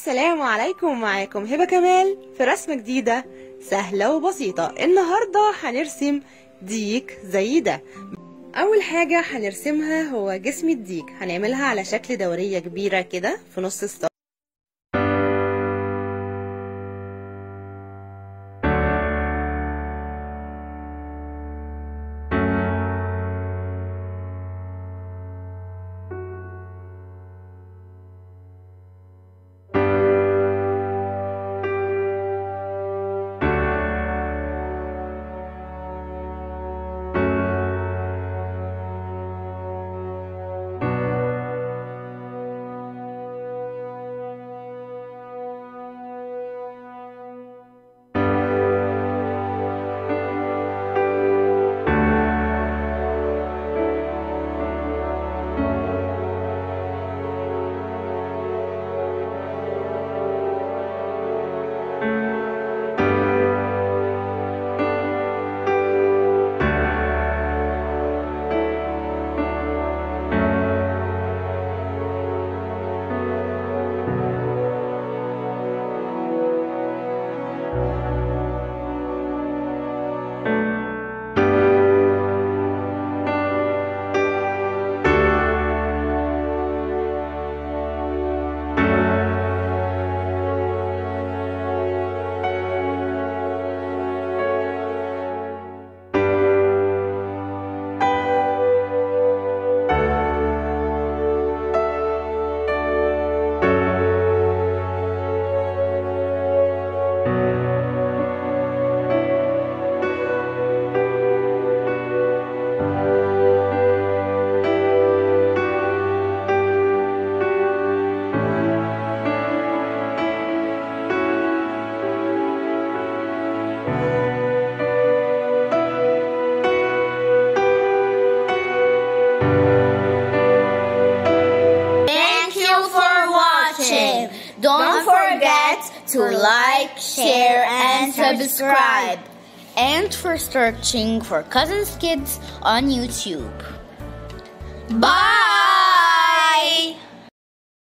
السلام عليكم معاكم هبة كمال في رسمة جديدة سهلة وبسيطة النهاردة هنرسم ديك زي ده أول حاجة هنرسمها هو جسم الديك هنعملها على شكل دورية كبيرة كده في نص السطح Thank you for watching. Don't forget to like, share, and subscribe. And for searching for Cousins Kids on YouTube. Bye!